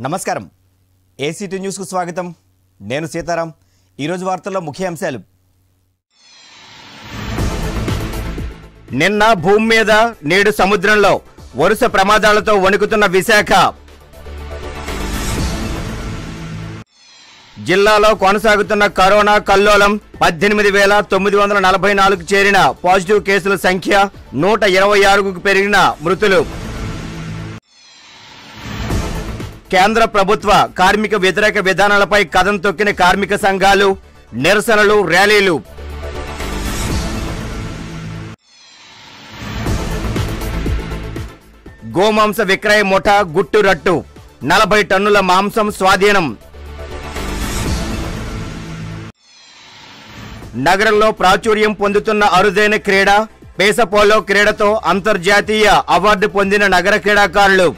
నమస్కారం ఏసీటీ న్యూస్కు స్వాగతం నేను సీతారాం ఈరోజు వార్తల్లో ముఖ్య అంశాలు నిన్న భూమి మీద నేడు సముద్రంలో వరుస ప్రమాదాలతో వణుకుతున్న విశాఖ జిల్లాలో కొనసాగుతున్న కరోనా కల్లోలం పద్దెనిమిది వేల తొమ్మిది వందల నలభై నాలుగు చేరిన పాజిటివ్ కేసుల సంఖ్య నూట ఇరవై ఆరుకు పెరిగిన మృతులు కేంద్ర ప్రభుత్వ కార్మిక వ్యతిరేక విధానాలపై కథం తొక్కిన కార్మిక సంఘాలు నిరసనలు ర్యాలీలు గోమాంస విక్రయ ముఠ గుట్టు రట్టు నలభై టన్నుల మాంసం స్వాధీనం నగరంలో ప్రాచుర్యం పొందుతున్న అరుదైన క్రీడ పేసపోలో క్రీడతో అంతర్జాతీయ అవార్డు పొందిన నగర క్రీడాకారులు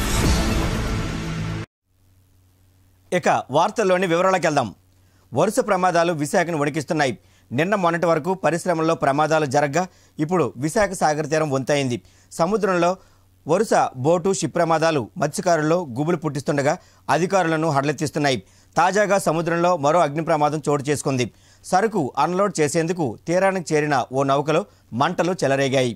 ఇక వార్తల్లోని వివరాలకు వెళ్దాం వరుస ప్రమాదాలు విశాఖను వణికిస్తున్నాయి నిన్న మొన్నటి వరకు పరిశ్రమల్లో ప్రమాదాలు జరగగా ఇప్పుడు విశాఖ సాగర్ తీరం వంతైంది సముద్రంలో వరుస బోటు షిప్ ప్రమాదాలు మత్స్యకారుల్లో గుబులు పుట్టిస్తుండగా అధికారులను హడలెత్తిస్తున్నాయి తాజాగా సముద్రంలో మరో అగ్ని ప్రమాదం చోటు చేసుకుంది సరుకు అన్లోడ్ చేసేందుకు తీరానికి చేరిన ఓ నౌకలో మంటలు చెలరేగాయి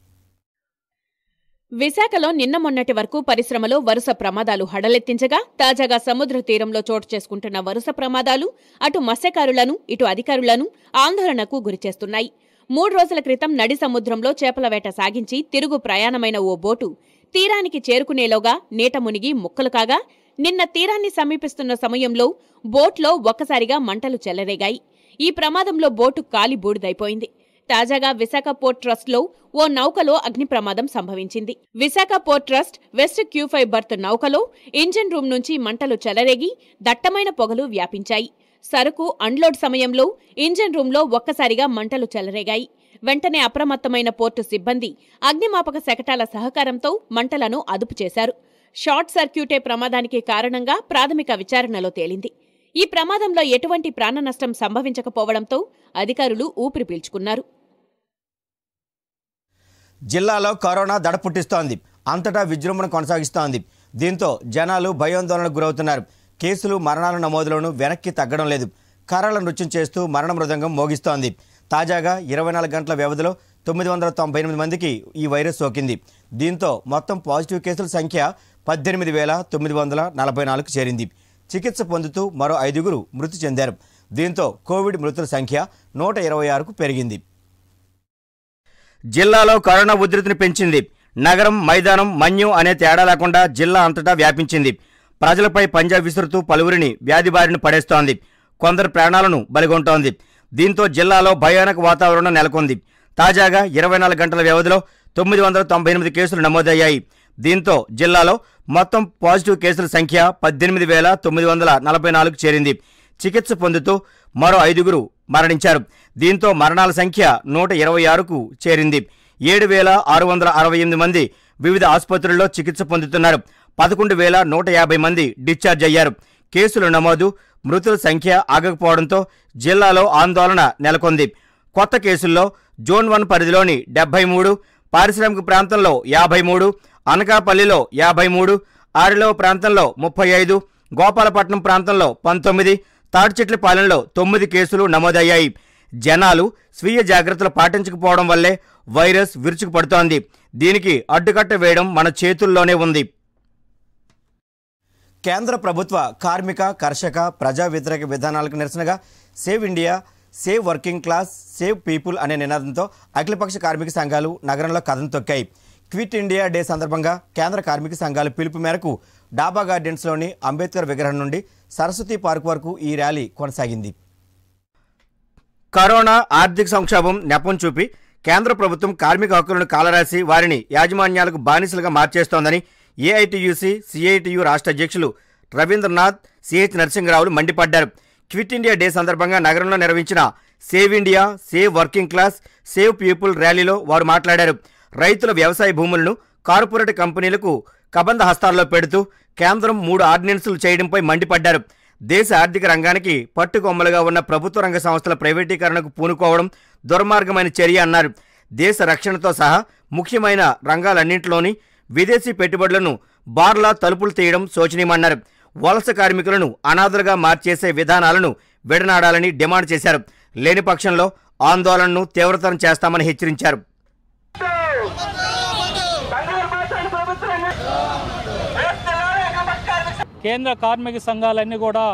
విశాఖలో నిన్న మొన్నటి వరకు పరిశ్రమలో వరుస ప్రమాదాలు హడలెత్తించగా తాజాగా సముద్ర తీరంలో చోటు చేసుకుంటున్న వరుస ప్రమాదాలు అటు మత్స్యకారులను ఇటు అధికారులను ఆందోళనకు గురిచేస్తున్నాయి మూడు రోజుల క్రితం నడి సముద్రంలో చేపల వేట సాగించి తిరుగు ప్రయాణమైన ఓ బోటు తీరానికి చేరుకునేలోగా నీట మునిగి ముక్కలు కాగా నిన్న తీరాన్ని సమీపిస్తున్న సమయంలో బోట్లో ఒక్కసారిగా మంటలు చెలరేగాయి ఈ ప్రమాదంలో బోటు కాలి బూడిదైపోయింది తాజాగా విశాఖ పోర్ట్ ట్రస్ట్ లో ఓ నౌకలో అగ్ని ప్రమాదం సంభవించింది Visakha port trust west Q five berth నౌకలో ఇంజిన్ రూమ్ నుంచి మంటలు చెలరేగి దట్టమైన పొగలు వ్యాపించాయి సరుకు అన్లోడ్ సమయంలో ఇంజిన్ రూంలో ఒక్కసారిగా మంటలు చెలరేగాయి వెంటనే అప్రమత్తమైన పోర్టు సిబ్బంది అగ్నిమాపక శకటాల సహకారంతో మంటలను అదుపు చేశారు షార్ట్ సర్క్యూటే ప్రమాదానికి కారణంగా ప్రాథమిక విచారణలో తేలింది ఈ ప్రమాదంలో ఎటువంటి ప్రాణనష్టం సంభవించకపోవడంతో అధికారులు ఊపిరి పీల్చుకున్నారు జిల్లాలో కరోనా దడ పుట్టిస్తోంది అంతటా విజృంభణ కొనసాగిస్తోంది దీంతో జనాలు భయాందోళనకు గురవుతున్నారు కేసులు మరణాల నమోదులను వెనక్కి తగ్గడం లేదు కర్రల నృత్యం చేస్తూ మరణ మృదంగం మోగిస్తోంది తాజాగా ఇరవై నాలుగు గంటల వ్యవధిలో తొమ్మిది వందల తొంభై ఎనిమిది మందికి ఈ వైరస్ సోకింది దీంతో మొత్తం పాజిటివ్ కేసుల సంఖ్య పద్దెనిమిది వేల తొమ్మిది వందల నలభై నాలుగు చేరింది చికిత్స పొందుతూ మరో ఐదుగురు మృతి చెందారు దీంతో కోవిడ్ మృతుల సంఖ్య నూట ఇరవై ఆరుకు పెరిగింది జిల్లాలో కరోనా ఉధృతిని పెంచింది నగరం మైదానం మన్యం అనే తేడా లేకుండా జిల్లా అంతటా వ్యాపించింది ప్రజలపై పంజా విసురుతూ పలువురిని వ్యాధి బారిన పడేస్తోంది కొందరు ప్రాణాలను బలిగొంటోంది దీంతో జిల్లాలో భయానక వాతావరణం నెలకొంది తాజాగా ఇరవై నాలుగు గంటల వ్యవధిలో తొమ్మిది వందల తొంభై ఎనిమిది కేసులు నమోదయ్యాయి దీంతో జిల్లాలో మొత్తం పాజిటివ్ కేసుల సంఖ్య పద్దెనిమిది వేల తొమ్మిది వందల నలభై నాలుగు చేరింది చికిత్స పొందుతూ మరో ఐదుగురు మరణించారు దీంతో మరణాల సంఖ్య నూట ఇరవై ఆరుకు చేరింది ఏడు వేల ఆరు వందల అరవై ఎనిమిది మంది వివిధ ఆసుపత్రుల్లో చికిత్స పొందుతున్నారు పదకొండు వేల నూట యాభై మంది డిశ్చార్జ్ అయ్యారు కేసుల నమోదు మృతుల సంఖ్య ఆగకపోవడంతో జిల్లాలో ఆందోళన నెలకొంది కొత్త కేసుల్లో జోన్ వన్ పరిధిలోని డెబ్బై మూడు పారిశ్రామిక ప్రాంతంలో యాభై మూడు అనకాపల్లిలో యాభై మూడు ఆరిలో ప్రాంతంలో ముప్పై ఐదు గోపాలపట్నం ప్రాంతంలో పంతొమ్మిది తాడిచెట్లపాలెంలో తొమ్మిది కేసులు నమోదయ్యాయి జనాలు స్వీయ జాగ్రత్తలు పాటించకపోవడం వల్లే వైరస్ విరుచుకుపడుతోంది దీనికి అడ్డుకట్ట వేయడం మన చేతుల్లోనే ఉంది కేంద్ర ప్రభుత్వ కార్మిక కర్షక ప్రజా వ్యతిరేక విధానాలకు నిరసనగా save India save working class save people అనే నినాదంతో అఖిలపక్ష కార్మిక సంఘాలు నగరంలో కథం తొక్కాయి క్విట్ ఇండియా డే సందర్భంగా కేంద్ర కార్మిక సంఘాల పిలుపు మేరకు డాబా గార్డెన్స్లోని అంబేద్కర్ విగ్రహం నుండి సరస్వతి పార్క్ వరకు ఈ ర్యాలీ కొనసాగింది కరోనా ఆర్థిక సంక్షోభం నెపం చూపి కేంద్ర ప్రభుత్వం కార్మిక హక్కులను కాలరాసి వారిని యాజమాన్యాలకు బానిసలుగా మార్చేస్తోందని ఏఐటియుసి సిఐటియు రాష్ట్ర అధ్యక్షులు రవీంద్రనాథ్ సిహెచ్ నరసింహరావులు మండిపడ్డారు క్విట్ ఇండియా డే సందర్భంగా నగరంలో నిర్వహించిన save India save working class save people ర్యాలీలో వారు మాట్లాడారు రైతుల వ్యవసాయ భూములను కార్పొరేట్ కంపెనీలకు కబంధ హస్తాల్లో పెడుతూ కేంద్రం మూడు ఆర్డినెన్సులు చేయడంపై మండిపడ్డారు దేశ ఆర్థిక రంగానికి పట్టుకొమ్మలుగా ఉన్న ప్రభుత్వ రంగ సంస్థల ప్రైవేటీకరణకు పూనుకోవడం దుర్మార్గమైన చర్య అన్నారు దేశ రక్షణతో సహా ముఖ్యమైన రంగాలన్నింటిలోని విదేశీ పెట్టుబడులను బార్లా తలుపులు తీయడం శోచనీయమన్నారు వలస కార్మికులను అనాథలుగా మార్చేసే విధానాలను విడనాడాలని డిమాండ్ చేశారు లేని పక్షంలో ఆందోళనను తీవ్రతరం చేస్తామని హెచ్చరించారు కేంద్ర కార్మిక సంఘాలన్నీ కూడా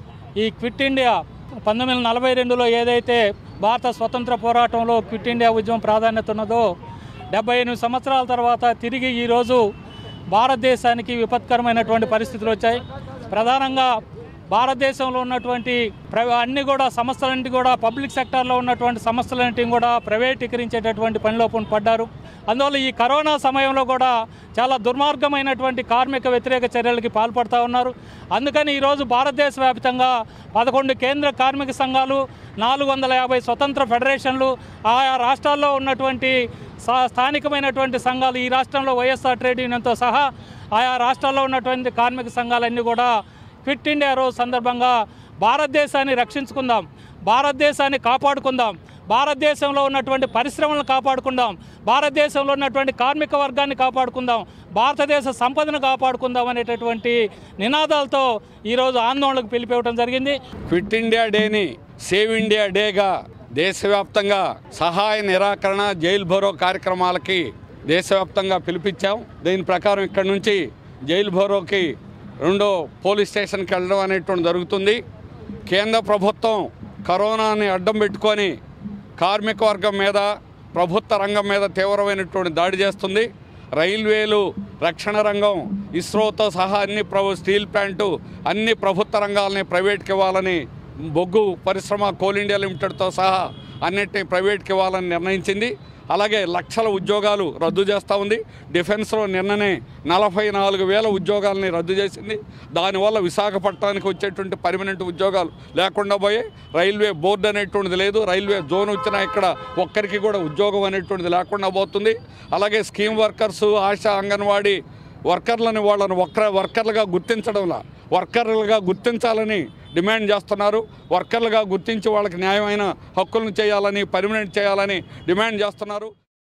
ఈ క్విట్ ఇండియా పంతొమ్మిది వందల నలభై రెండులో ఏదైతే భారత స్వతంత్ర పోరాటంలో క్విట్ ఇండియా ఉద్యమం ప్రాధాన్యత ఉన్నదో డెబ్బై ఎనిమిది సంవత్సరాల తర్వాత తిరిగి ఈరోజు భారతదేశానికి విపత్కరమైనటువంటి పరిస్థితులు వచ్చాయి ప్రధానంగా భారతదేశంలో ఉన్నటువంటి ప్ర- అన్ని కూడా సంస్థలన్నింటి కూడా పబ్లిక్ సెక్టార్లో ఉన్నటువంటి సంస్థలన్నింటిని కూడా ప్రైవేటీకరించేటటువంటి పనిలో పన్- పడ్డారు అందువల్ల ఈ కరోనా సమయంలో కూడా చాలా దుర్మార్గమైనటువంటి కార్మిక వ్యతిరేక చర్యలకి పాల్పడుతూ ఉన్నారు అందుకని ఈరోజు భారతదేశ వ్యాప్తంగా పదకొండు కేంద్ర కార్మిక సంఘాలు నాలుగు వందల యాభై స్వతంత్ర ఫెడరేషన్లు ఆయా రాష్ట్రాల్లో ఉన్నటువంటి సా- స్థానికమైనటువంటి సంఘాలు ఈ రాష్ట్రంలో వైఎస్ఆర్ ట్రేడ్ యూనియన్తో సహా ఆయా రాష్ట్రాల్లో ఉన్నటువంటి కార్మిక సంఘాలన్నీ కూడా క్విట్ ఇండియా రోజు సందర్భంగా భారతదేశాన్ని రక్షించుకుందాం భారతదేశాన్ని కాపాడుకుందాం భారతదేశంలో ఉన్నటువంటి పరిశ్రమలను కాపాడుకుందాం భారతదేశంలో ఉన్నటువంటి కార్మిక వర్గాన్ని కాపాడుకుందాం భారతదేశ సంపదను కాపాడుకుందాం అనేటటువంటి నినాదాలతో ఈరోజు ఆందోళనకు పిలిపివ్వడం జరిగింది క్విట్ ఇండియా డేని సేవ్ ఇండియా డేగా దేశవ్యాప్తంగా సహాయ నిరాకరణ జైలు భరో కార్యక్రమాలకి దేశవ్యాప్తంగా పిలిపించాం దీని ప్రకారం ఇక్కడ నుంచి జైలు భరోకి రెండో పోలీస్ స్టేషన్కి వెళ్ళడం అనేటువంటి జరుగుతుంది కేంద్ర ప్రభుత్వం కరోనాని అడ్డం పెట్టుకొని కార్మిక వర్గం మీద ప్రభుత్వ రంగం మీద తీవ్రమైనటువంటి దాడి చేస్తుంది రైల్వేలు రక్షణ రంగం ఇస్రోతో సహా అన్ని ప్రభు స్టీల్ ప్లాంటు అన్ని ప్రభుత్వ రంగాలని ప్రైవేట్కి ఇవ్వాలని బొగ్గు పరిశ్రమ కోల్ ఇండియా లిమిటెడ్తో సహా అన్నిటిని ప్రైవేట్కి ఇవ్వాలని నిర్ణయించింది అలాగే లక్షల ఉద్యోగాలు రద్దు చేస్తూ ఉంది డిఫెన్స్లో నిన్ననే నలభై నాలుగు వేల ఉద్యోగాలని రద్దు చేసింది దానివల్ల విశాఖపట్నానికి వచ్చేటువంటి పర్మనెంట్ ఉద్యోగాలు లేకుండా పోయి రైల్వే బోర్డు అనేటువంటిది లేదు రైల్వే జోన్ వచ్చినా ఇక్కడ ఒక్కరికి కూడా ఉద్యోగం అనేటువంటిది లేకుండా పోతుంది అలాగే స్కీమ్ వర్కర్సు ఆశా అంగన్వాడీ వర్కర్లని వాళ్ళని ఒక్క వర్కర్లుగా గుర్తించడంలా వర్కర్లుగా గుర్తించాలని డిమాండ్ చేస్తున్నారు వర్కర్లుగా గుర్తించి వాళ్ళకి న్యాయమైన హక్కులను చేయాలని పర్మనెంట్ చేయాలని డిమాండ్ చేస్తున్నారు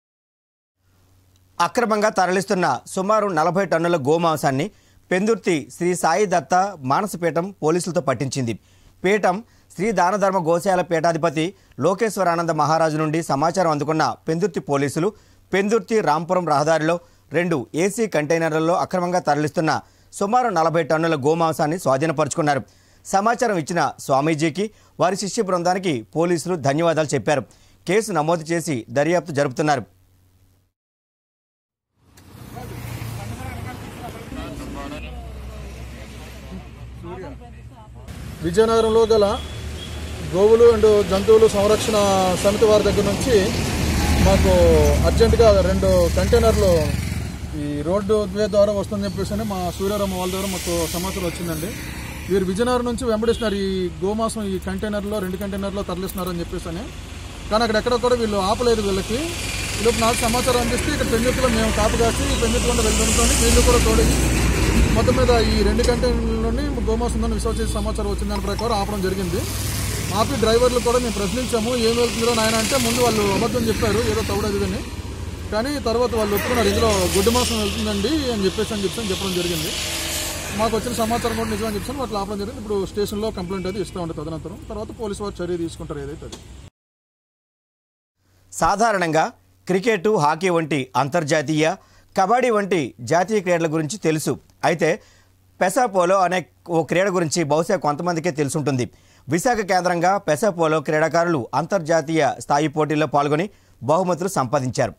అక్రమంగా తరలిస్తున్న సుమారు నలభై టన్నుల గోమాంసాన్ని పెందుర్తి శ్రీ సాయి దత్త మానసపీఠం పోలీసులతో పట్టించింది పీఠం శ్రీ దానధర్మ గోశాల పీఠాధిపతి లోకేశ్వరానంద మహారాజు నుండి సమాచారం అందుకున్న పెందుర్తి పోలీసులు పెందుర్తి రాంపురం రహదారిలో రెండు ఏసీ కంటైనర్లలో అక్రమంగా తరలిస్తున్న సుమారు నలభై టన్నుల గోమాంసాన్ని స్వాధీనపరుచుకున్నారు సమాచారం ఇచ్చిన స్వామీజీకి వారి శిష్య బృందానికి పోలీసులు ధన్యవాదాలు చెప్పారు కేసు నమోదు చేసి దర్యాప్తు జరుపుతున్నారు విజయనగరంలో గల గోవులు అండ్ జంతువులు సంరక్షణ సమితి వారి దగ్గర నుంచి మాకు అర్జెంటుగా రెండు కంటైనర్లు ఈ రోడ్డు వే ద్వారా వస్తుందని చెప్పేసి అని మా సూర్యారామ వాళ్ళ ద్వారా మాకు సమాచారం వచ్చిందండి వీరు విజయనగరం నుంచి వెంబడిస్తున్నారు ఈ గోమాసం ఈ కంటైనర్లో రెండు కంటైనర్లో తరలిస్తున్నారని చెప్పేసి అని కానీ అక్కడ ఎక్కడ కూడా వీళ్ళు ఆపలేదు వీళ్ళకి వీళ్ళకి నాకు సమాచారం అందిస్తే ఇక్కడ పెందుతులో మేము కాపు కాసి పెందుతుకుండా వెళ్తుంటాం వీళ్ళు కూడా తోడగి మొత్తం మీద ఈ రెండు కంటైనర్లోని గోమాసం ఉందని విశ్వాస సమాచారం వచ్చిన దాని ప్రకారం ఆపడం జరిగింది ఆపి డ్రైవర్లు కూడా మేము ప్రశ్నించాము ఏం వెళ్తుందో నాయన అంటే ముందు వాళ్ళు అబద్ధం చెప్పారు ఏదో తౌడది అని కానీ తర్వాత వాళ్ళు ఒప్పుకున్నారు ఇందులో గుడ్డు మాసం వెళ్తుందండి అని చెప్పేసి అని చెప్పి చెప్పడం జరిగింది మాకు వచ్చిన సమాచారం కూడా నిజమని చెప్పాను వాటిని ఆపడం జరిగింది ఇప్పుడు స్టేషన్లో కంప్లైంట్ అది ఇస్తూ ఉంటుంది తదనంతరం తర్వాత పోలీసు వారు చర్య తీసుకుంటారు ఏదైతే అది సాధారణంగా క్రికెట్ హాకీ వంటి అంతర్జాతీయ కబడ్డీ వంటి జాతీయ క్రీడల గురించి తెలుసు అయితే పెసాపోలో అనే ఓ క్రీడ గురించి బహుశా కొంతమందికే తెలుసుంటుంది విశాఖ కేంద్రంగా పెసాపోలో క్రీడాకారులు అంతర్జాతీయ స్థాయి పోటీల్లో పాల్గొని బహుమతులు సంపాదించారు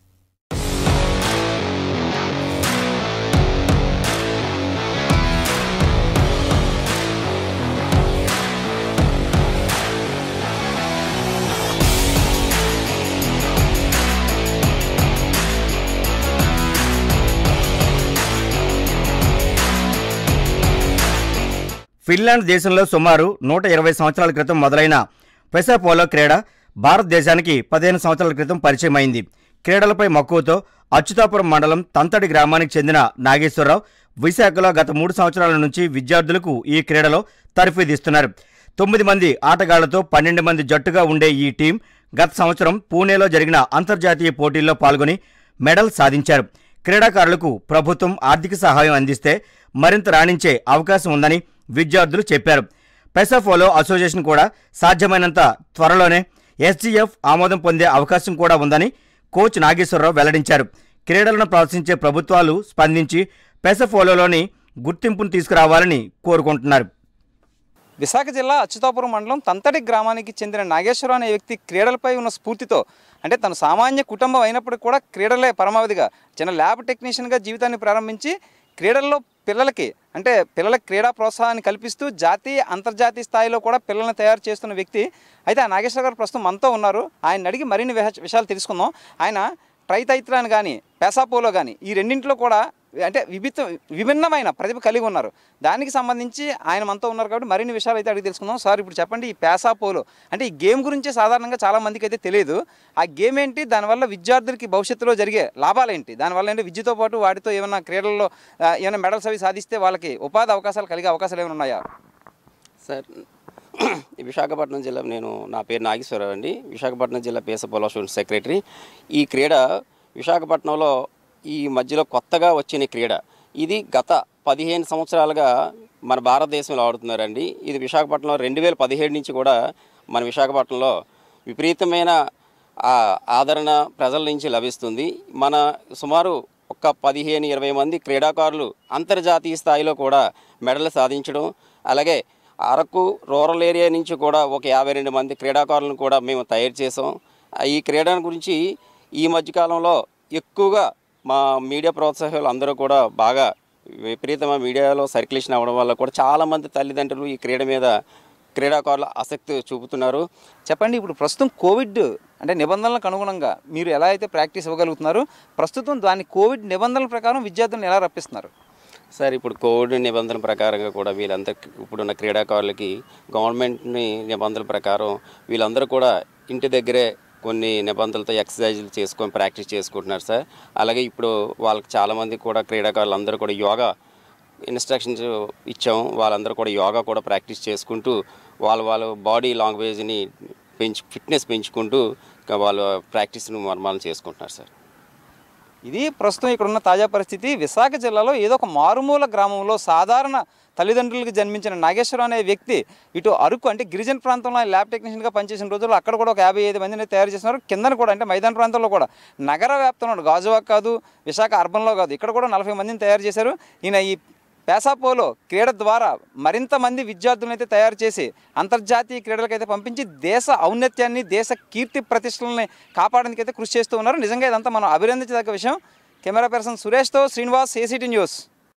ఫిన్లాండ్ దేశంలో సుమారు నూట ఇరవై సంవత్సరాల క్రితం మొదలైన పెసాపోలో క్రీడ భారతదేశానికి పదిహేను సంవత్సరాల క్రితం పరిచయమైంది క్రీడలపై మక్కువతో అచ్యుతాపురం మండలం తంతడి గ్రామానికి చెందిన నాగేశ్వరరావు విశాఖలో గత మూడు సంవత్సరాల నుంచి విద్యార్థులకు ఈ క్రీడలో తర్ఫీదిస్తున్నారు తొమ్మిది మంది ఆటగాళ్లతో పన్నెండు మంది జట్టుగా ఉండే ఈ టీం గత సంవత్సరం పూణేలో జరిగిన అంతర్జాతీయ పోటీల్లో పాల్గొని మెడల్ సాధించారు క్రీడాకారులకు ప్రభుత్వం ఆర్థిక సహాయం అందిస్తే మరింత రాణించే అవకాశం ఉందని విద్యార్థులు చెప్పారు పెసఫోలో అసోసియేషన్ కూడా సాధ్యమైనంత త్వరలోనే ఎస్జీఎఫ్ ఆమోదం పొందే అవకాశం కూడా ఉందని కోచ్ నాగేశ్వరరావు వెల్లడించారు క్రీడలను ప్రోత్సహించే ప్రభుత్వాలు స్పందించి పెసఫోలోని గుర్తింపును తీసుకురావాలని కోరుకుంటున్నారు విశాఖ జిల్లా అచ్యుతాపురం మండలం తంతడి గ్రామానికి చెందిన నాగేశ్వరరావు అనే వ్యక్తి క్రీడలపై ఉన్న స్ఫూర్తితో అంటే తన సామాన్య కుటుంబం అయినప్పటికీ కూడా క్రీడలే పరమావధిగా చిన్న ల్యాబ్ టెక్నీషియన్గా జీవితాన్ని ప్రారంభించి క్రీడల్లో పిల్లలకి అంటే పిల్లలకి క్రీడా ప్రోత్సాహాన్ని కల్పిస్తూ జాతీయ అంతర్జాతీయ స్థాయిలో కూడా పిల్లల్ని తయారు చేస్తున్న వ్యక్తి అయితే ఆ నాగేశ్వర గారు ప్రస్తుతం మనతో ఉన్నారు ఆయన అడిగి మరిన్ని విహ- విషయాలు తెలుసుకుందాం ఆయన ట్రైతైత్రాన్ని కానీ పెసాపోలో కానీ ఈ రెండింటిలో కూడా అంటే విభిత విభిన్నమైన ప్రతిభ కలిగి ఉన్నారు దానికి సంబంధించి ఆయన మనతో ఉన్నారు కాబట్టి మరిన్ని విషయాలు అయితే అడిగి తెలుసుకుందాం సార్ ఇప్పుడు చెప్పండి ఈ పేసాపోలో అంటే ఈ గేమ్ గురించి సాధారణంగా చాలా మందికి అయితే తెలియదు ఆ గేమ్ ఏంటి దానివల్ల విద్యార్థులకి భవిష్యత్తులో జరిగే లాభాలు ఏంటి దానివల్ల ఏంటి విద్యతో పాటు వాటితో ఏమైనా క్రీడల్లో ఆ, ఏమైనా మెడల్స్ అవి సాధిస్తే వాళ్ళకి ఉపాధి అవకాశాలు కలిగే అవకాశాలు ఏమైనా ఉన్నాయా సార్ ఈ విశాఖపట్నం జిల్లా నేను నా పేరు నాగేశ్వరరావు అండి విశాఖపట్నం జిల్లా పేస పొలాషన్ సెక్రటరీ ఈ క్రీడ విశాఖపట్నంలో ఈ మధ్యలో కొత్తగా వచ్చిన క్రీడ ఇది గత పదిహేను సంవత్సరాలుగా మన భారతదేశంలో ఆడుతున్నారండి ఇది విశాఖపట్నంలో రెండు వేల పదిహేడు నుంచి కూడా మన విశాఖపట్నంలో విపరీతమైన ఆ, ఆదరణ ప్రజల నుంచి లభిస్తుంది మన సుమారు ఒక పదిహేను ఇరవై మంది క్రీడాకారులు అంతర్జాతీయ స్థాయిలో కూడా మెడల్ సాధించడం అలాగే అరకు రూరల్ ఏరియా నుంచి కూడా ఒక యాభై రెండు మంది క్రీడాకారులను కూడా మేము తయారు చేసాం ఆ, ఈ క్రీడ గురించి ఈ మధ్యకాలంలో ఎక్కువగా మా మీడియా ప్రోత్సాహాలు అందరూ కూడా బాగా విపరీతమైన మీడియాలో సర్క్యులేషన్ అవ్వడం వల్ల కూడా చాలామంది తల్లిదండ్రులు ఈ క్రీడ మీద క్రీడాకారులు ఆసక్తి చూపుతున్నారు చెప్పండి ఇప్పుడు ప్రస్తుతం కోవిడ్ అంటే నిబంధనలకు అనుగుణంగా మీరు ఎలా అయితే ప్రాక్టీస్ ఇవ్వగలుగుతున్నారు ప్రస్తుతం దాని కోవిడ్ నిబంధనల ప్రకారం విద్యార్థులను ఎలా రప్పిస్తున్నారు సార్ ఇప్పుడు కోవిడ్ నిబంధనల ప్రకారంగా కూడా వీళ్ళందరికీ ఇప్పుడున్న క్రీడాకారులకి గవర్నమెంట్ని నిబంధనల ప్రకారం వీళ్ళందరూ కూడా ఇంటి దగ్గరే కొన్ని నిబంధనలతో ఎక్సర్సైజులు చేసుకొని ప్రాక్టీస్ చేసుకుంటున్నారు సార్ అలాగే ఇప్పుడు వాళ్ళకి చాలామంది కూడా క్రీడాకారులు అందరూ కూడా యోగా ఇన్స్ట్రక్షన్స్ ఇచ్చాము వాళ్ళందరూ కూడా యోగా కూడా ప్రాక్టీస్ చేసుకుంటూ వాళ్ళ వాళ్ళ బాడీ లాంగ్వేజ్ని పెంచు ఫిట్నెస్ పెంచుకుంటూ ఇంకా వాళ్ళ ప్రాక్టీస్ను మర్మాలను చేసుకుంటున్నారు సార్ ఇది ప్రస్తుతం ఇక్కడ ఉన్న తాజా పరిస్థితి విశాఖ జిల్లాలో ఏదో ఒక మారుమూల గ్రామంలో సాధారణ తల్లిదండ్రులకు జన్మించిన నాగేశ్వరం అనే వ్యక్తి ఇటు అరకు అంటే గిరిజన ప్రాంతంలో ఆయన ల్యాబ్ టెక్నీషియన్గా పనిచేసిన రోజుల్లో అక్కడ కూడా ఒక యాభై ఐదు మందిని తయారు చేస్తున్నారు కిందన కూడా అంటే మైదాన ప్రాంతంలో కూడా నగర వ్యాప్తంలో గాజువాక్ కాదు విశాఖ అర్బన్లో కాదు ఇక్కడ కూడా నలభై మందిని తయారు చేశారు ఈయన ఈ పేసాపోలో క్రీడ ద్వారా మరింత మంది విద్యార్థులను అయితే తయారు చేసి అంతర్జాతీయ క్రీడలకైతే పంపించి దేశ ఔన్నత్యాన్ని దేశ కీర్తి ప్రతిష్టలని కాపాడడానికి అయితే కృషి చేస్తూ ఉన్నారు నిజంగా ఇదంతా మనం అభినందించదగ్గ విషయం కెమెరా పర్సన్ సురేష్తో శ్రీనివాస్ ఏసీటీ న్యూస్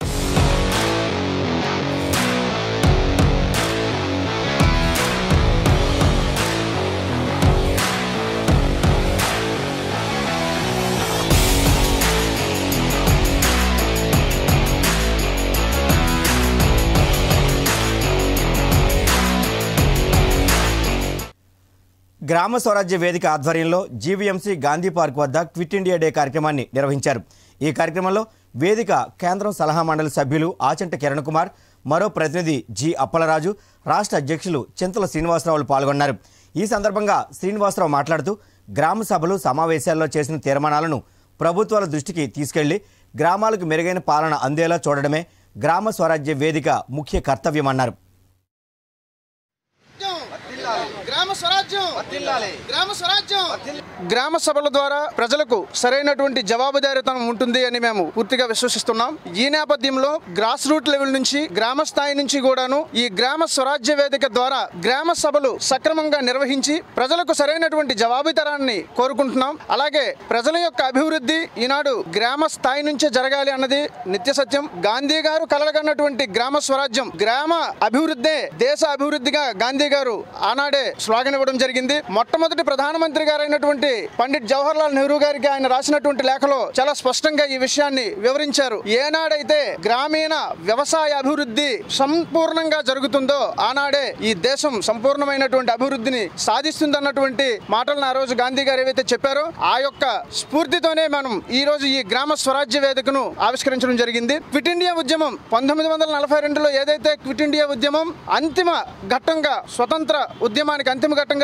గ్రామ స్వరాజ్య వేదిక ఆధ్వర్యంలో జీవీఎంసీ గాంధీ పార్క్ వద్ద క్విట్ ఇండియా డే కార్యక్రమాన్ని నిర్వహించారు ఈ కార్యక్రమంలో వేదిక కేంద్రం సలహా మండలి సభ్యులు ఆచంట కిరణ్ కుమార్ మరో ప్రతినిధి జి అప్పలరాజు రాష్ట్ర అధ్యక్షులు చింతల శ్రీనివాసరావులు పాల్గొన్నారు ఈ సందర్భంగా శ్రీనివాసరావు మాట్లాడుతూ గ్రామ సభలు సమావేశాల్లో చేసిన తీర్మానాలను ప్రభుత్వాల దృష్టికి తీసుకెళ్లి గ్రామాలకు మెరుగైన పాలన అందేలా చూడడమే గ్రామ స్వరాజ్య వేదిక ముఖ్య కర్తవ్యమన్నారు గ్రామ స్వరాజ్యం గ్రామ స్వరాజ్యం గ్రామ సభల ద్వారా ప్రజలకు సరైనటువంటి జవాబుదారీతనం ఉంటుంది అని మేము పూర్తిగా విశ్వసిస్తున్నాం ఈ నేపథ్యంలో గ్రాస్ రూట్ లెవెల్ నుంచి గ్రామ స్థాయి నుంచి కూడాను ఈ గ్రామ స్వరాజ్య వేదిక ద్వారా గ్రామ సభలు సక్రమంగా నిర్వహించి ప్రజలకు సరైనటువంటి జవాబుదారాన్ని కోరుకుంటున్నాం అలాగే ప్రజల యొక్క అభివృద్ధి ఈనాడు గ్రామ స్థాయి నుంచే జరగాలి అన్నది నిత్య సత్యం గాంధీ గారు కలగన్నటువంటి గ్రామ స్వరాజ్యం గ్రామ అభివృద్ధే దేశ అభివృద్ధిగా గాంధీ గారు ఆనాడే స్లోగన్ ఇవ్వడం జరిగింది మొట్టమొదటి ప్రధానమంత్రి గారైనటువంటి పండిట్ జవహర్ లాల్ నెహ్రూ గారికి ఆయన రాసినటువంటి లేఖలో చాలా స్పష్టంగా ఈ విషయాన్ని వివరించారు ఏనాడైతే గ్రామీణ వ్యవసాయ అభివృద్ధి సంపూర్ణంగా జరుగుతుందో ఆనాడే ఈ దేశం సంపూర్ణమైనటువంటి అభివృద్ధిని సాధిస్తుందన్నటువంటి మాటలను ఆ రోజు గాంధీ గారు ఏవైతే చెప్పారో ఆ యొక్క స్ఫూర్తితోనే మనం ఈ రోజు ఈ గ్రామ స్వరాజ్య వేదికను ఆవిష్కరించడం జరిగింది క్విట్ ఇండియా ఉద్యమం పంతొమ్మిది వందల నలభై రెండులో ఏదైతే క్విట్ ఇండియా ఉద్యమం అంతిమ ఘట్టంగా స్వతంత్ర ఉద్యమానికి అంతిమ ఘట్టంగా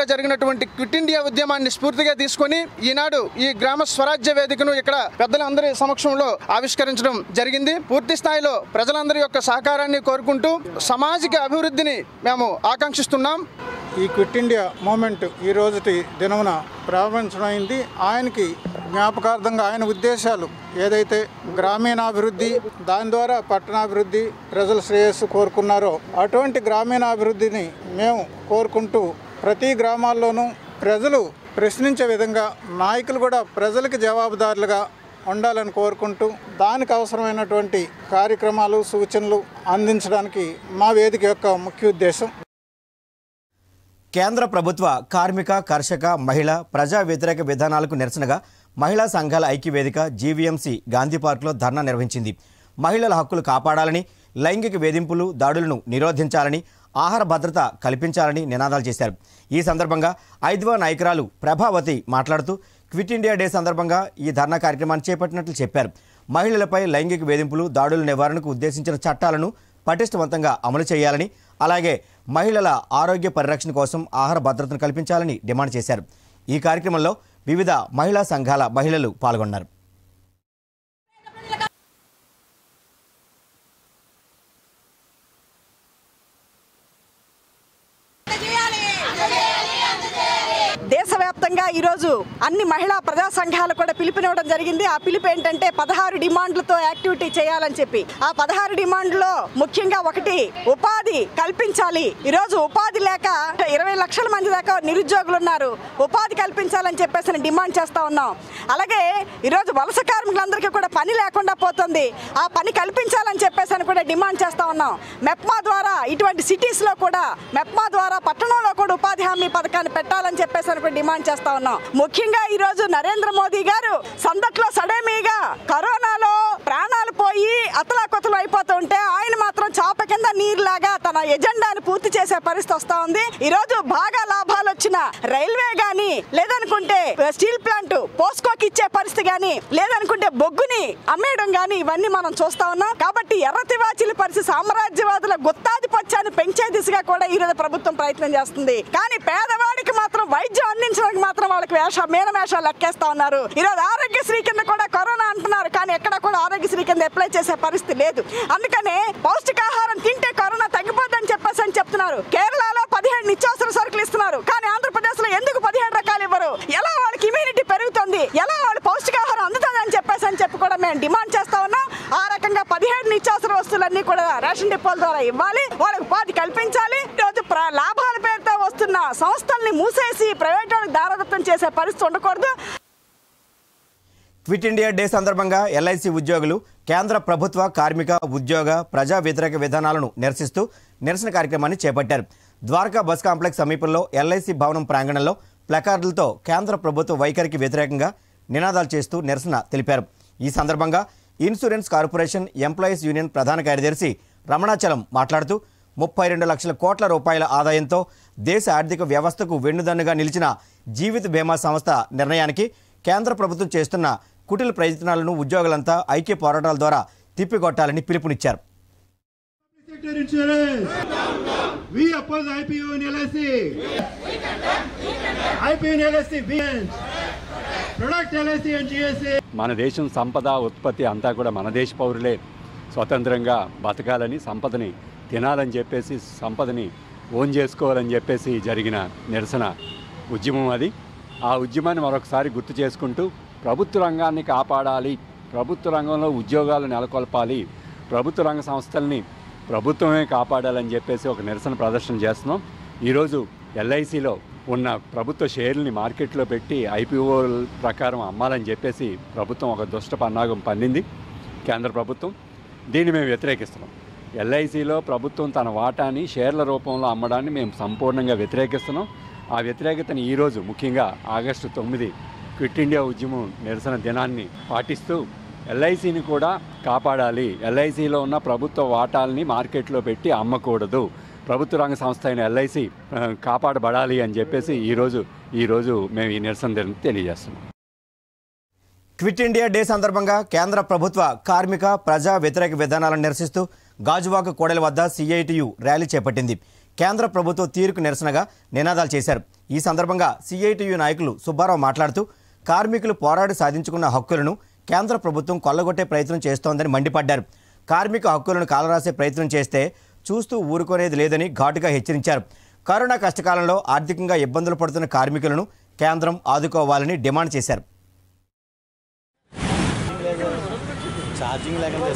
జరిగినటువంటి క్విట్ ఇండియా ఉద్యమాన్ని స్ఫూర్తిగా తీసుకొని ఈనాడు ఈ గ్రామ స్వరాజ్య వేదికను ఇక్కడ పెద్దలందరి సమక్షంలో ఆవిష్కరించడం జరిగింది పూర్తి స్థాయిలో ప్రజలందరి యొక్క సహకారాన్ని కోరుకుంటూ సామాజిక అభివృద్ధిని మేము ఆకాంక్షిస్తున్నాం ఈ క్విట్ ఇండియా మూమెంట్ ఈ రోజుటి దినమున ప్రారంభించడమైంది ఆయనకి జ్ఞాపకార్థంగా ఆయన ఉద్దేశాలు ఏదైతే గ్రామీణాభివృద్ధి దాని ద్వారా పట్టణాభివృద్ధి ప్రజల శ్రేయస్సు కోరుకున్నారో అటువంటి గ్రామీణాభివృద్ధిని మేము కోరుకుంటూ ప్రతి గ్రామాల్లోనూ ప్రజలు ప్రశ్నించే విధంగా నాయకులు కూడా ప్రజలకు జవాబుదారులుగా ఉండాలని కోరుకుంటూ దానికి అవసరమైనటువంటి కార్యక్రమాలు సూచనలు అందించడానికి మా వేదిక యొక్క ముఖ్య ఉద్దేశం కేంద్ర ప్రభుత్వ కార్మిక కర్షక మహిళా ప్రజా వ్యతిరేక విధానాలకు నిరసనగా మహిళా సంఘాల ఐక్యవేదిక జీవీఎంసీ గాంధీ పార్కులో ధర్నా నిర్వహించింది మహిళల హక్కులు కాపాడాలని లైంగిక వేధింపులు దాడులను నిరోధించాలని ఆహార భద్రత కల్పించాలని నినాదాలు చేశారు ఈ సందర్భంగా ఐద్వా నాయకురాలు ప్రభావతి మాట్లాడుతూ క్విట్ ఇండియా డే సందర్భంగా ఈ ధర్నా కార్యక్రమాన్ని చేపట్టినట్లు చెప్పారు మహిళలపై లైంగిక వేధింపులు దాడుల నివారణకు ఉద్దేశించిన చట్టాలను పటిష్టవంతంగా అమలు చేయాలని అలాగే మహిళల ఆరోగ్య పరిరక్షణ కోసం ఆహార భద్రతను కల్పించాలని డిమాండ్ చేశారు ఈ కార్యక్రమంలో వివిధ మహిళా సంఘాల మహిళలు పాల్గొన్నారు దేశవ్యాప్తంగా ఈరోజు అన్ని మహిళా ప్రజా సంఘాలు కూడా పిలుపునివ్వడం జరిగింది ఆ పిలుపు ఏంటంటే పదహారు డిమాండ్లతో యాక్టివిటీ చేయాలని చెప్పి ఆ పదహారు డిమాండ్లో ముఖ్యంగా ఒకటి ఉపాధి కల్పించాలి ఈరోజు ఉపాధి లేక ఇరవై లక్షల మంది దాకా నిరుద్యోగులు ఉన్నారు ఉపాధి కల్పించాలని చెప్పేసి డిమాండ్ చేస్తా ఉన్నాం అలాగే ఈరోజు వలస కార్మికులందరికీ కూడా పని లేకుండా పోతుంది ఆ పని కల్పించాలని చెప్పేసి అని కూడా డిమాండ్ చేస్తా ఉన్నాం మెప్మా ద్వారా ఇటువంటి సిటీస్ లో కూడా మెప్మా ద్వారా పట్టణంలో కూడా ఉపాధి హామీ పథకాన్ని పెట్టాలని చెప్పేసి అని కూడా డిమాండ్ చేస్తా ఉన్నాం ముఖ్యంగా ఈ రోజు నరేంద్ర మోదీ గారు సందట్లో సడేమీగా కరోనాలో ప్రాణాలు పోయి అతలాకుతలు అయిపోతుంటే ఆయన మాత్రం చాప కింద నీరులాగా తన ఎజెండాను పూర్తి చేసే పరిస్థితి వస్తా ఉంది ఈ రోజు బాగా లాభాలు వచ్చిన రైల్వే గాని లేదనుకుంటే స్టీల్ ప్లాంట్ పోస్కోకి ఇచ్చే పరిస్థితి గాని లేదనుకుంటే బొగ్గుని అమ్మేయడం గాని ఇవన్నీ మనం చూస్తా ఉన్నాం కాబట్టి ఎర్ర తివాచీల పరిస్థితి సామ్రాజ్యవాదుల గుత్తాధిపత్యాన్ని పెంచే దిశగా కూడా ఈ రోజు ప్రభుత్వం ప్రయత్నం చేస్తుంది కానీ పేదవాడికి మాత్రం వైద్యం అందించడానికి మాత్రం వాళ్ళకి వేష మేన వేషాలు లెక్కేస్తా ఉన్నారు ఈ రోజు ఆరోగ్యశ్రీ కింద కూడా కరోనా అంటున్నారు కానీ ఎక్కడ కూడా ఆరోగ్యశ్రీ కింద అప్లై చేసే పరిస్థితి లేదు అందుకనే పౌష్టికాహారం తింటే కరోనా తగ్గిపోద్దని చెప్పేసి అని చెప్తున్నారు కేరళలో పదిహేడు నిత్యావసర సరుకులు ఇస్తున్నారు కానీ ఆంధ్రప్రదేశ్ లో ఎందుకు పదిహేడు రకాలు ఇవ్వరు ఎలా వాళ్ళకి ఇమ్యూనిటీ పెరుగుతుంది ఎలా వాళ్ళు పౌష్టికాహారం అందుతుంది అని చెప్పేసి అని చెప్పి కూడా మేము డిమాండ్ చేస్తా ఉన్నాం ఆ రకంగా పదిహేడు నిత్యావసర వస్తువులన్నీ కూడా రేషన్ డిపోల ద్వారా ఇవ్వాలి వాళ్ళకి ఉపాధి కల్పించాలి ఈరోజు ప్ర- లాభాల పేరుతో వస్తున్న సంస్థల్ని మూసేసి ప్రైవేట్ వాళ్ళకి దారదత్తం చేసే పరిస్థితి ఉండకూడదు క్విట్ ఇండియా డే సందర్భంగా ఎల్ఐసి ఉద్యోగులు కేంద్ర ప్రభుత్వ కార్మిక ఉద్యోగ ప్రజా వ్యతిరేక విధానాలను నిరసిస్తూ నిరసన కార్యక్రమాన్ని చేపట్టారు ద్వారకా బస్ కాంప్లెక్స్ సమీపంలో ఎల్ఐసి భవనం ప్రాంగణంలో ప్లకార్డులతో కేంద్ర ప్రభుత్వ వైఖరికి వ్యతిరేకంగా నినాదాలు చేస్తూ నిరసన తెలిపారు ఈ సందర్భంగా ఇన్సూరెన్స్ కార్పొరేషన్ ఎంప్లాయీస్ యూనియన్ ప్రధాన కార్యదర్శి రమణాచలం మాట్లాడుతూ ముప్పై రెండు లక్షల కోట్ల రూపాయల ఆదాయంతో దేశ ఆర్థిక వ్యవస్థకు వెన్నుదన్నుగా నిలిచిన జీవిత బీమా సంస్థ నిర్ణయానికి కేంద్ర ప్రభుత్వం చేస్తున్న కుటిల ప్రయత్నాలను ఉద్యోగులంతా ఐక్య పోరాటాల ద్వారా తిప్పికొట్టాలని పిలుపునిచ్చారు sector insurance. We oppose IPO in LIC. IPO in LIC, we end. Product LIC and GSA. మన దేశం సంపద ఉత్పత్తి అంతా కూడా మన దేశ పౌరులే స్వతంత్రంగా బతకాలని సంపదని తినాలని చెప్పేసి సంపదని ఓన్ చేసుకోవాలని చెప్పేసి జరిగిన నిరసన ఉద్యమం అది ఆ ఉద్యమాన్ని మరొకసారి గుర్తు చేసుకుంటూ ప్రభుత్వ రంగాన్ని కాపాడాలి ప్రభుత్వ రంగంలో ఉద్యోగాలు నెలకొల్పాలి ప్రభుత్వ రంగ సంస్థల్ని ప్రభుత్వమే కాపాడాలని చెప్పేసి ఒక నిరసన ప్రదర్శన చేస్తున్నాం ఈరోజు ఎల్ఐసిలో ఉన్న ప్రభుత్వ షేర్లని మార్కెట్లో పెట్టి ఐపీఓ ప్రకారం అమ్మాలని చెప్పేసి ప్రభుత్వం ఒక దుష్ట పన్నాగం పన్నింది కేంద్ర ప్రభుత్వం దీన్ని మేము వ్యతిరేకిస్తున్నాం ఎల్ఐసిలో ప్రభుత్వం తన వాటాని షేర్ల రూపంలో అమ్మడాన్ని మేము సంపూర్ణంగా వ్యతిరేకిస్తున్నాం ఆ వ్యతిరేకతని ఈరోజు ముఖ్యంగా ఆగస్టు తొమ్మిది క్విట్ ఇండియా ఉద్యమం నిరసన దినాన్ని పాటిస్తూ ఎల్ఐసిని కూడా కాపాడాలి ఎల్ఐసిలో ఉన్న ప్రభుత్వ వాటాల్ని మార్కెట్లో పెట్టి అమ్మకూడదు ప్రభుత్వ రంగ సంస్థ అయిన ఎల్ఐసి ఆ, కాపాడబడాలి అని చెప్పేసి ఈరోజు ఈరోజు మేము ఈ నిరసన దినం తెలియజేస్తున్నాం క్విట్ ఇండియా డే సందర్భంగా కేంద్ర ప్రభుత్వ కార్మిక ప్రజా వ్యతిరేక విధానాలను నిరసిస్తూ గాజువాక కోడెల వద్ద సిఐటియు ర్యాలీ చేపట్టింది కేంద్ర ప్రభుత్వ తీరుకు నిరసనగా నినాదాలు చేశారు ఈ సందర్భంగా సిఐటియు నాయకులు సుబ్బారావు మాట్లాడుతూ కార్మికులు పోరాడి సాధించుకున్న హక్కులను కేంద్ర ప్రభుత్వం కొల్లగొట్టే ప్రయత్నం చేస్తోందని మండిపడ్డారు కార్మిక హక్కులను కాలరాసే ప్రయత్నం చేస్తే చూస్తూ ఊరుకునేది లేదని ఘాటుగా హెచ్చరించారు కరోనా కష్టకాలంలో ఆర్థికంగా ఇబ్బందులు పడుతున్న కార్మికులను కేంద్రం ఆదుకోవాలని డిమాండ్ చేశారు ఛార్జింగ్ లేకుండా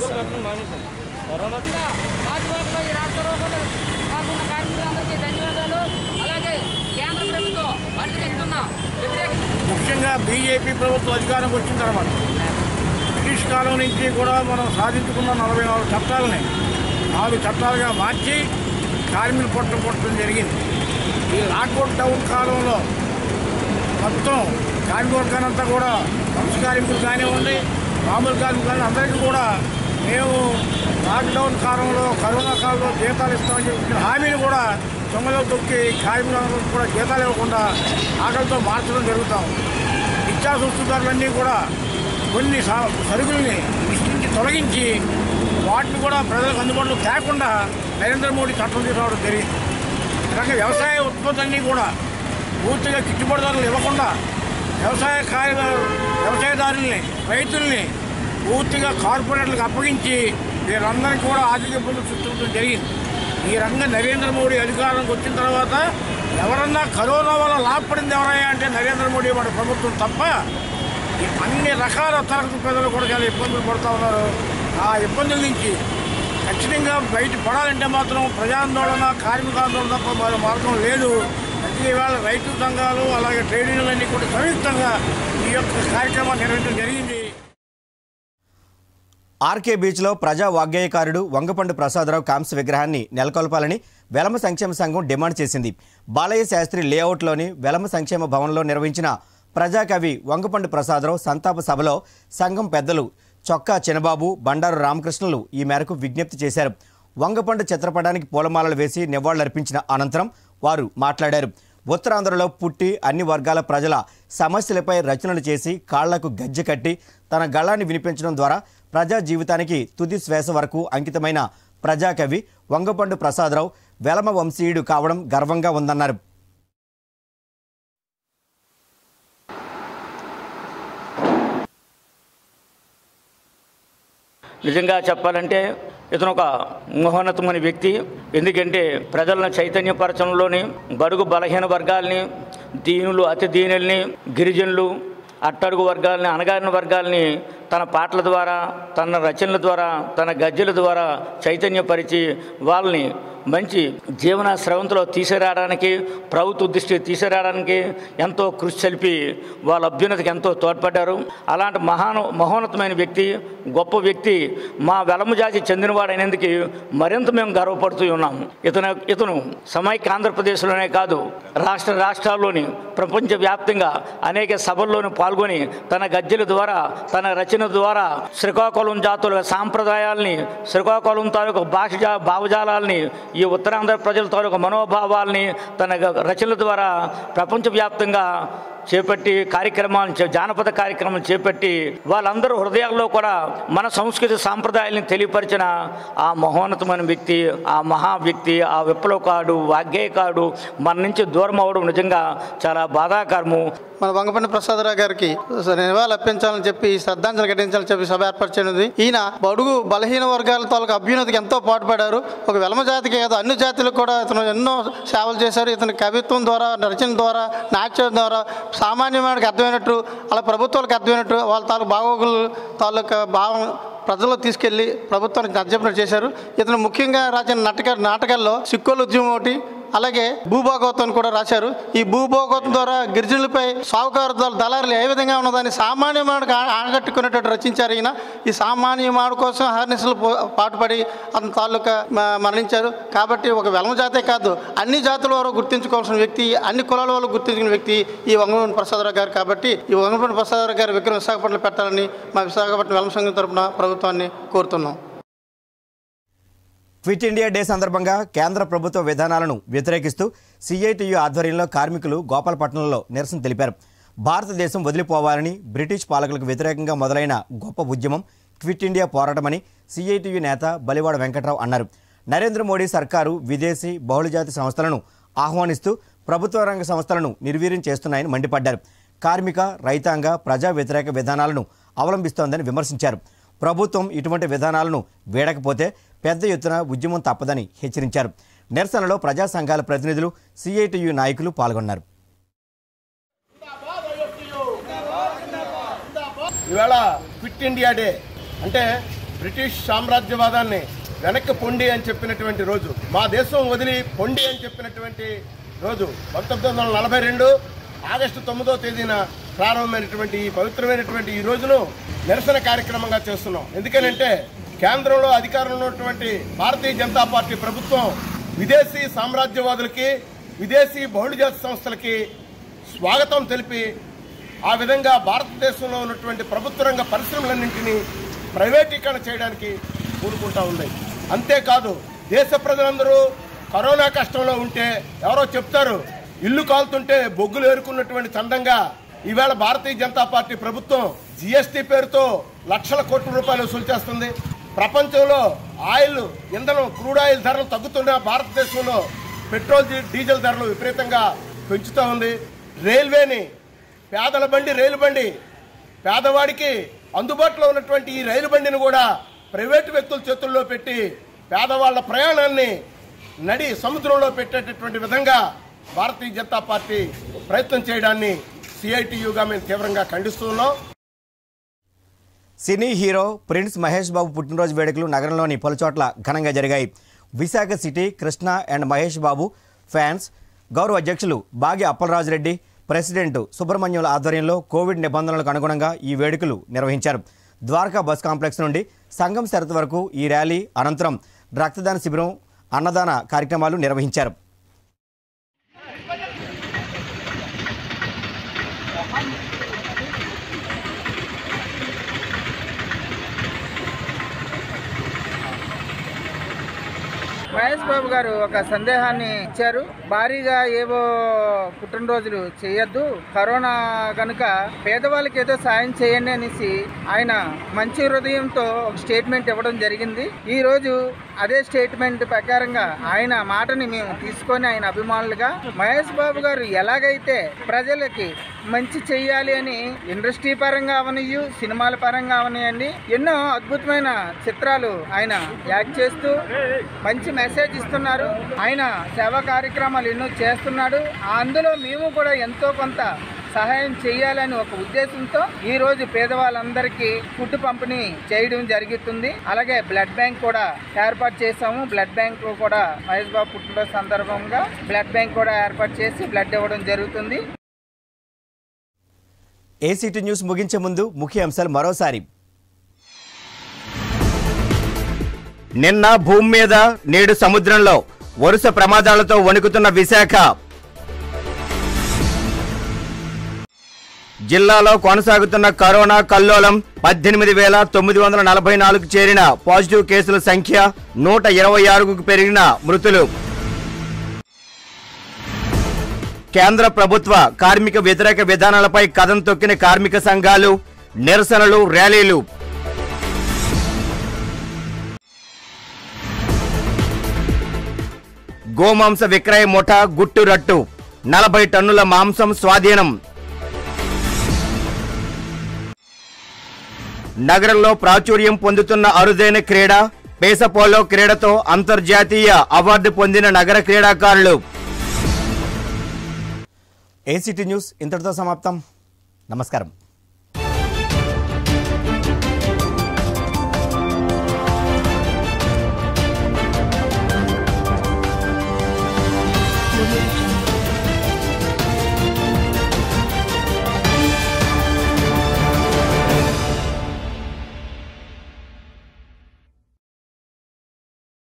ముఖ్యంగా బీజేపీ ప్రభుత్వం అధికారంకి వచ్చిన తర్వాత బ్రిటిష్ కాలం నుంచి కూడా మనం సాధించుకున్న నలభై నాలుగు చట్టాలని నాలుగు చట్టాలుగా మార్చి కార్మికులు పొట్టం పొట్టడం జరిగింది ఈ లాక్డౌన్ డౌన్ కాలంలో మొత్తం కార్మిక వర్గానంతా కూడా వలస కార్మికులు కానివ్వండి మామూలు కార్మికులు కానీ అందరికీ కూడా మేము లాక్డౌన్ కాలంలో కరోనా కాలంలో జీతాలు ఇస్తామని చెప్పిన హామీని కూడా దొంగలో తొక్కి కార్మికులందరికీ కూడా జీతాలు ఇవ్వకుండా ఆకలితో మార్చడం జరుగుతాం నిత్యావసర వస్తువులన్నీ కూడా కొన్ని సా- సరుకుల్ని లిస్ట్ నుంచి తొలగించి వాటిని కూడా ప్రజలకు అందుబాటులో తేకుండా నరేంద్ర మోడీ చట్టం తీసుకురావడం జరిగింది అలాగే వ్యవసాయ ఉత్పత్తులన్నీ కూడా పూర్తిగా గిట్టుబాటు ధరలు ఇవ్వకుండా వ్యవసాయ కార్య వ్యవసాయదారుల్ని రైతుల్ని పూర్తిగా కార్పొరేట్లకు అప్పగించి వీరందరికీ కూడా ఆర్థిక ఇబ్బందులు సృష్టించడం జరిగింది ఈ రంగం నరేంద్ర మోడీ అధికారంలోకి వచ్చిన తర్వాత ఎవరన్నా కరోనా వల్ల లాభపడింది ఎవరయ్యా అంటే నరేంద్ర మోడీ వాడి ప్రభుత్వం తప్ప ఈ అన్ని రకాల తరగతి ప్రజలు కూడా చాలా ఇబ్బందులు పడుతూ ఉన్నారు ఆ ఇబ్బందుల నుంచి ఖచ్చితంగా బయట పడాలంటే మాత్రం ప్రజాందోళన కార్మిక ఆందోళన తప్ప మరో మార్గం లేదు అందుకే ఇవాళ రైతు సంఘాలు అలాగే ట్రేడ్ యూనియన్లన్నీ కూడా సంయుక్తంగా ఈ యొక్క కార్యక్రమాన్ని నిర్వహించడం జరిగింది ఆర్కే బీచ్లో ప్రజా వాగ్గేయకారుడు వంగపండు ప్రసాదరావు కాంస్య విగ్రహాన్ని నెలకొల్పాలని వెలమ సంక్షేమ సంఘం డిమాండ్ చేసింది బాలయ్య శాస్త్రి లేఅవుట్లోని వెలమ సంక్షేమ భవన్లో నిర్వహించిన ప్రజాకవి వంగపండు ప్రసాదరావు సంతాప సభలో సంఘం పెద్దలు చొక్కా చినబాబు బండారు రామకృష్ణులు ఈ మేరకు విజ్ఞప్తి చేశారు వంగపండు చిత్రపటానికి పూలమాలలు వేసి నివాళులర్పించిన అనంతరం వారు మాట్లాడారు ఉత్తరాంధ్రలో పుట్టి అన్ని వర్గాల ప్రజల సమస్యలపై రచనలు చేసి కాళ్లకు గజ్జె కట్టి తన గళాన్ని వినిపించడం ద్వారా ప్రజా జీవితానికి తుది శ్వాస వరకు అంకితమైన ప్రజాకవి వంగపండు ప్రసాదరావు వెలమ వంశీయుడు కావడం గర్వంగా ఉందన్నారు నిజంగా చెప్పాలంటే ఇతను ఒక మహోన్నతమైన వ్యక్తి ఎందుకంటే ప్రజలను చైతన్యపరచడంలోని బడుగు బలహీన వర్గాల్ని దీనులు అతి దీనుల్ని గిరిజనులు అట్టడుగు వర్గాల్ని అణగారిన వర్గాల్ని తన పాటల ద్వారా తన రచనల ద్వారా తన గజ్జల ద్వారా చైతన్యపరిచి వాళ్ళని మంచి జీవన స్రవంతిలో తీసుకురావడానికి ప్రభుత్వ దృష్టికి తీసుకురావడానికి ఎంతో కృషి తెలిపి వాళ్ళ అభ్యున్నతికి ఎంతో తోడ్పడ్డారు అలాంటి మహాను మహోన్నతమైన వ్యక్తి గొప్ప వ్యక్తి మా వెలము జాతి చెందినవాడైనందుకు మరింత మేము గర్వపడుతూ ఉన్నాం ఇతను ఇతను సమైక్య ఆంధ్రప్రదేశ్లోనే కాదు రాష్ట్ర రాష్ట్రాల్లోని ప్రపంచవ్యాప్తంగా అనేక సభల్లోనూ పాల్గొని తన గజ్జల ద్వారా తన రచన ద్వారా శ్రీకాకుళం జాతుల సాంప్రదాయాల్ని శ్రీకాకుళం తాలూకు భాష జా- భావజాలాల్ని ఈ ఉత్తరాంధ్ర ప్రజల తాలూకు మనోభావాల్ని తన గ- రచనల ద్వారా ప్రపంచవ్యాప్తంగా చేపట్టి కార్యక్రమాలను చే- జానపద కార్యక్రమాలు చేపట్టి వాళ్ళందరూ హృదయాల్లో కూడా మన సంస్కృతి సాంప్రదాయాలను తెలియపరిచిన ఆ మహోన్నతమైన వ్యక్తి ఆ మహా వ్యక్తి ఆ విప్లవకాడు వాగ్గేయకాడు మన నుంచి దూరం అవడం నిజంగా చాలా బాధాకరము మన వంగపండి ప్రసాదరావు గారికి నివాళులు అర్పించాలని చెప్పి శ్రద్ధాంజలి ఘటించాలని చెప్పి సభ ఏర్పరిచినది ఈయన బడుగు బలహీన వర్గాల తాలూకు అభ్యున్నతికి ఎంతో పాటుపడారు ఒక వెలమ జాతికి కాదు అన్ని జాతులకు కూడా ఇతను ఎన్నో సేవలు చేశారు ఇతని కవిత్వం ద్వారా రచన ద్వారా నాట్యం ద్వారా సామాన్యమానికి అర్థమైనట్టు అలా ప్రభుత్వాలకు అర్థమైనట్టు వాళ్ళ తాలూకు బాగోగులు తాలూకా భావం ప్రజల్లో తీసుకెళ్లి ప్రభుత్వానికి నచ్చజెప్పినట్టు చేశారు ఇతను ముఖ్యంగా రాసిన నాటక నాటకాల్లో సిక్కోలు ఉద్యమం ఒకటి అలాగే భూభాగవతం కూడా రాశారు ఈ భూభాగవతం ద్వారా గిరిజనులపై సావుకారు దళ- దళారులు ఏ విధంగా ఉన్నదాన్ని సామాన్య మానవుడికి ఆ- ఆగట్టుకునేటట్టు రచించారు ఈయన ఈ సామాన్య మానవు కోసం హార్నిసలు పాటుపడి అతని తాలూకా మ- మరణించారు కాబట్టి ఒక వెలమ జాతే కాదు అన్ని జాతుల వారు గుర్తించుకోవాల్సిన వ్యక్తి అన్ని కులాల వాళ్ళు గుర్తించుకున్న వ్యక్తి ఈ వంగపూడి ప్రసాదరావు గారు కాబట్టి ఈ వంగపూడి ప్రసాదరావు గారి విగ్రహం విశాఖపట్నంలో పెట్టాలని మా విశాఖపట్నం వెలమ సంఘం తరపున ప్రభుత్వాన్ని కోరుతున్నాం క్విట్ ఇండియా డే సందర్భంగా కేంద్ర ప్రభుత్వ విధానాలను వ్యతిరేకిస్తూ సిఐటియు ఆధ్వర్యంలో కార్మికులు గోపాలపట్నంలో నిరసన తెలిపారు భారతదేశం వదిలిపోవాలని బ్రిటిష్ పాలకులకు వ్యతిరేకంగా మొదలైన గొప్ప ఉద్యమం క్విట్ ఇండియా పోరాటమని సిఐటియు నేత బలివాడ వెంకట్రావు అన్నారు నరేంద్ర మోడీ సర్కారు విదేశీ బహుళజాతి సంస్థలను ఆహ్వానిస్తూ ప్రభుత్వ రంగ సంస్థలను నిర్వీర్యం చేస్తున్నాయని మండిపడ్డారు కార్మిక రైతాంగ ప్రజా వ్యతిరేక విధానాలను అవలంబిస్తోందని విమర్శించారు ప్రభుత్వం ఇటువంటి విధానాలను వీడకపోతే పెద్ద ఎత్తున ఉద్యమం తప్పదని హెచ్చరించారు నిరసనలో ప్రజా సంఘాల ప్రతినిధులు సిఐటియు నాయకులు పాల్గొన్నారు ఇవాళ క్విట్ ఇండియా డే అంటే బ్రిటిష్ సామ్రాజ్యవాదాన్ని వెనక్కి పొండి అని చెప్పినటువంటి రోజు మా దేశం వదిలి పొండి అని చెప్పినటువంటి రోజు పంతొమ్మిది వందల నలభై రెండు ఆగస్టు తొమ్మిదో తేదీన ప్రారంభమైనటువంటి ఈ పవిత్రమైనటువంటి ఈ రోజును నిరసన కార్యక్రమంగా చేస్తున్నాం ఎందుకనంటే కేంద్రంలో అధికారంలో ఉన్నటువంటి భారతీయ జనతా పార్టీ ప్రభుత్వం విదేశీ సామ్రాజ్యవాదులకి విదేశీ బహుళజాతి సంస్థలకి స్వాగతం తెలిపి ఆ విధంగా భారతదేశంలో ఉన్నటువంటి ప్రభుత్వ రంగ పరిశ్రమలన్నింటినీ ప్రైవేటీకరణ చేయడానికి కూరుకుంటా ఉంది అంతేకాదు దేశ ప్రజలందరూ కరోనా కష్టంలో ఉంటే ఎవరో చెప్తారు ఇల్లు కాలుతుంటే బొగ్గులు ఏరుకున్నటువంటి చందంగా ఈవేళ భారతీయ జనతా పార్టీ ప్రభుత్వం జిఎస్టీ పేరుతో లక్షల కోట్ల రూపాయలు వసూలు చేస్తుంది ప్రపంచంలో ఆయిల్ ఇంధనం క్రూడ్ ఆయిల్ ధరలు తగ్గుతున్న భారతదేశంలో పెట్రోల్ డీ- డీజిల్ ధరలు విపరీతంగా పెంచుతూ ఉంది రైల్వేని పేదల బండి రైలు బండి పేదవాడికి అందుబాటులో ఉన్నటువంటి ఈ రైలు బండిని కూడా ప్రైవేటు వ్యక్తుల చేతుల్లో పెట్టి పేదవాళ్ల ప్రయాణాన్ని నడి సముద్రంలో పెట్టేటటువంటి విధంగా భారతీయ జనతా పార్టీ ప్రయత్నం చేయడాన్ని సిఐటియుగా మేము తీవ్రంగా ఖండిస్తున్నాం cine hero prince Mahesh Babu పుట్టినరోజు వేడుకలు నగరంలోని పలుచోట్ల ఘనంగా జరిగాయి Visakha city Krishna and Mahesh Babu fans గౌరవ అధ్యక్షులు బాగి అప్పలరాజురెడ్డి ప్రెసిడెంట్ సుబ్రహ్మణ్యుల ఆధ్వర్యంలో కోవిడ్ నిబంధనలకు అనుగుణంగా ఈ వేడుకలు నిర్వహించారు ద్వారకా బస్ కాంప్లెక్స్ నుండి సంఘం శరత్ వరకు ఈ ర్యాలీ అనంతరం రక్తదాన శిబిరం అన్నదాన కార్యక్రమాలు నిర్వహించారు మహేష్ బాబు గారు ఒక సందేహాన్ని ఇచ్చారు భారీగా ఏవో పుట్టినరోజులు చేయొద్దు కరోనా కనుక పేదవాళ్ళకి ఏదో సాయం చేయండి అనేసి ఆయన మంచి హృదయంతో ఒక స్టేట్మెంట్ ఇవ్వడం జరిగింది ఈ రోజు అదే స్టేట్మెంట్ ప్రకారంగా ఆయన మాటని మేము తీసుకొని ఆయన అభిమానులుగా మహేష్ బాబు గారు ఎలాగైతే ప్రజలకి మంచి చెయ్యాలి అని ఇండస్ట్రీ పరంగా అవనియు సినిమాల పరంగా అవనియండి ఎన్నో అద్భుతమైన చిత్రాలు ఆయన యాక్ట్ చేస్తూ మంచి మెసేజ్ ఇస్తున్నారు ఆయన సేవా కార్యక్రమాలు ఎన్నో చేస్తున్నాడు అందులో మేము కూడా ఎంతో కొంత సహాయం చేయాలని ఒక ఉద్దేశంతో ఈ రోజు పేదవాళ్ళందరికీ ఫుడ్ పంపిణీ చేయడం జరుగుతుంది అలాగే బ్లడ్ బ్యాంక్ కూడా ఏర్పాటు చేశాము బ్లడ్ బ్యాంక్ కూడా మహేష్ బాబు పుట్టినరోజు సందర్భంగా బ్లడ్ బ్యాంక్ కూడా ఏర్పాటు చేసి బ్లడ్ ఇవ్వడం జరుగుతుంది ఏసీటీ న్యూస్ ముగించే ముందు ముఖ్య అంశాలు మరోసారి నిన్న భూమి మీద నేడు సముద్రంలో వరుస ప్రమాదాలతో వణుకుతున్న విశాఖ జిల్లాలో కొనసాగుతున్న కరోనా కల్లోలం పద్దెనిమిది వేల తొమ్మిది వందల నలభై నాలుగు చేరిన పాజిటివ్ కేసుల సంఖ్య నూట ఇరవై ఆరుకు పెరిగిన మృతులు కేంద్ర ప్రభుత్వ కార్మిక వ్యతిరేక విధానాలపై కథం తొక్కిన కార్మిక సంఘాలు నిరసనలు ర్యాలీలు గోమాంస విక్రయ ముఠ గుట్టు రట్టు నలభై టన్నుల మాంసం స్వాధీనం నగరంలో ప్రాచుర్యం పొందుతున్న అరుదైన క్రీడ పేసపోలో క్రీడతో అంతర్జాతీయ అవార్డు పొందిన నగర క్రీడాకారులు ఏసీటీ న్యూస్ ఇంతటితో సమాప్తం నమస్కారం